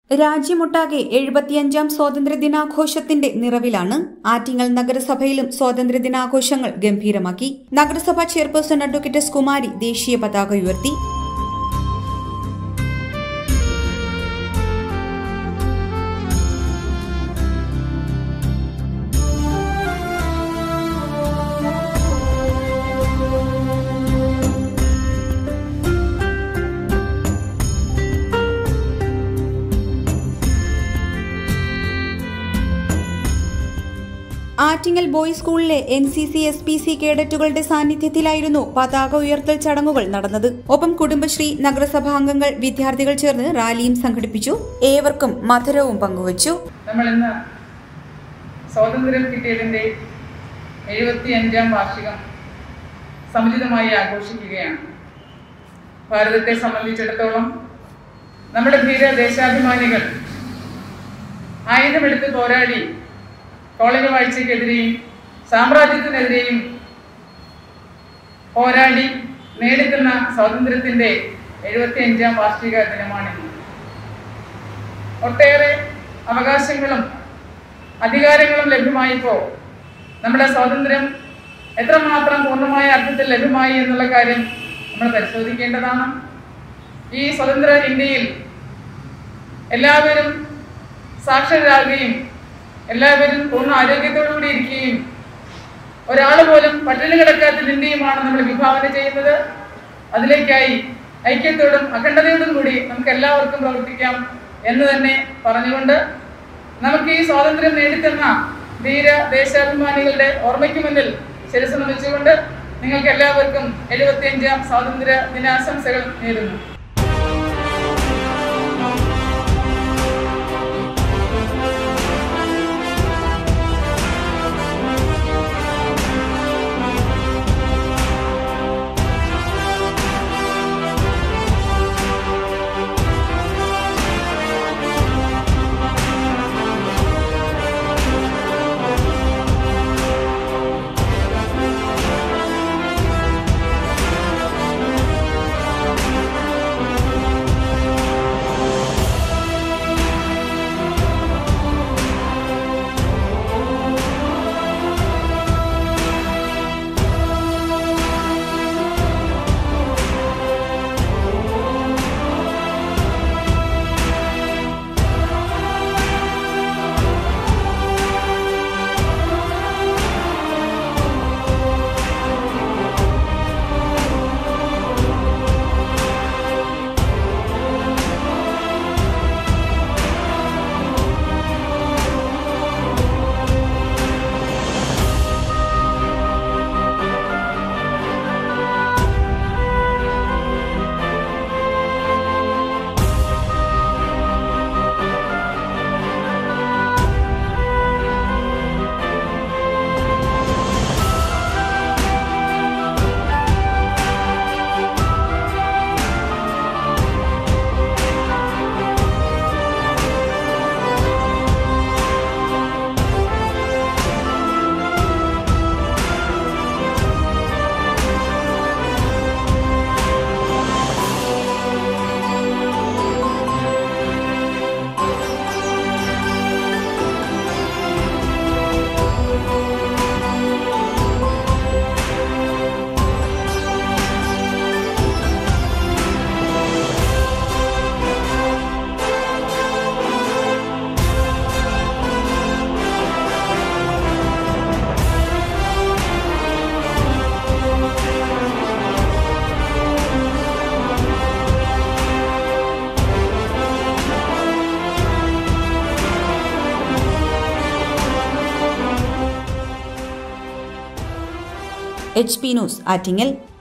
രാജ്യമൊട്ടാകെ എഴുപത്തിയഞ്ചാം സ്വാതന്ത്ര്യദിനാഘോഷത്തിന്റെ നിറവിലാണ് ആറ്റിങ്ങൽ നഗരസഭയിലും സ്വാതന്ത്ര്യദിനാഘോഷങ്ങൾ ഗംഭീരമാക്കി നഗരസഭാ chairperson advocate S Kumari ദേശീയ പതാക ഉയർത്തി ആറ്റിങ്ങൽ ബോയ്സ് സ്കൂളിലെ N C C S P C കേഡറ്റുകളുടെ സാന്നിധ്യത്തിലായിരുന്നു പതാക ഉയർത്തൽ ചടങ്ങുകൾ നടന്നത് ഒപ്പം കുടുംബശ്രീ നഗരസഭാ അംഗങ്ങൾ വിദ്യാർത്ഥികൾ ചേർന്ന് റാലിയും സംഘടിപ്പിച്ചു ഏവർക്കും മധുരവും പങ്കുവച്ചു നമ്മൾ ഇന്ന് സ്വാതന്ത്ര്യം കിട്ടിയതിൻ്റെ എഴുപത്തി അഞ്ചാം വാർഷികം സമുചിതമായി ആഘോഷിക്കുകയാണ് ഭാരതത്തെ സംബന്ധിച്ചിടത്തോളം നമ്മുടെ ധീര ദേശാഭിമാനികൾ ആയുധമെടുത്ത് പോരാടി കോളനി വാഴ്ചയ്ക്കെതിരെയും സാമ്രാജ്യത്തിനെതിരെയും പോരാടി നേടിത്തന്ന സ്വാതന്ത്ര്യത്തിൻ്റെ എഴുപത്തി അഞ്ചാം വാർഷിക ദിനമാണിന്ന് ഒട്ടേറെ അവകാശങ്ങളും അധികാരങ്ങളും ലഭ്യമായപ്പോൾ നമ്മുടെ സ്വാതന്ത്ര്യം എത്രമാത്രം പൂർണ്ണമായ അർത്ഥത്തിൽ ലഭ്യമായി എന്നുള്ള കാര്യം നമ്മൾ പരിശോധിക്കേണ്ടതാണ് ഈ സ്വതന്ത്ര ഇന്ത്യയിൽ എല്ലാവരും സാക്ഷരരാകുകയും എല്ലാവരും പൂർണ്ണ ആരോഗ്യത്തോടുകൂടി ഇരിക്കുകയും ഒരാൾ പോലും പട്ടിണി കിടക്കാത്ത ഇന്ത്യയുമാണ് നമ്മൾ വിഭാവന ചെയ്യുന്നത് അതിലേക്കായി ഐക്യത്തോടും അഖണ്ഡതയോടും കൂടി നമുക്ക് എല്ലാവർക്കും പ്രവർത്തിക്കാം എന്ന് തന്നെ പറഞ്ഞുകൊണ്ട് നമുക്ക് ഈ സ്വാതന്ത്ര്യം നേടിത്തന്ന ധീര ദേശാഭിമാനികളുടെ ഓർമ്മയ്ക്ക് മുന്നിൽ ശിരസ് നമിച്ചുകൊണ്ട് നിങ്ങൾക്ക് എല്ലാവർക്കും എഴുപത്തിയഞ്ചാം സ്വാതന്ത്ര്യ ദിനാശംസകൾ നേരുന്നു എച്ച് പി ന്യൂസ് ആറ്റിങ്ങൽ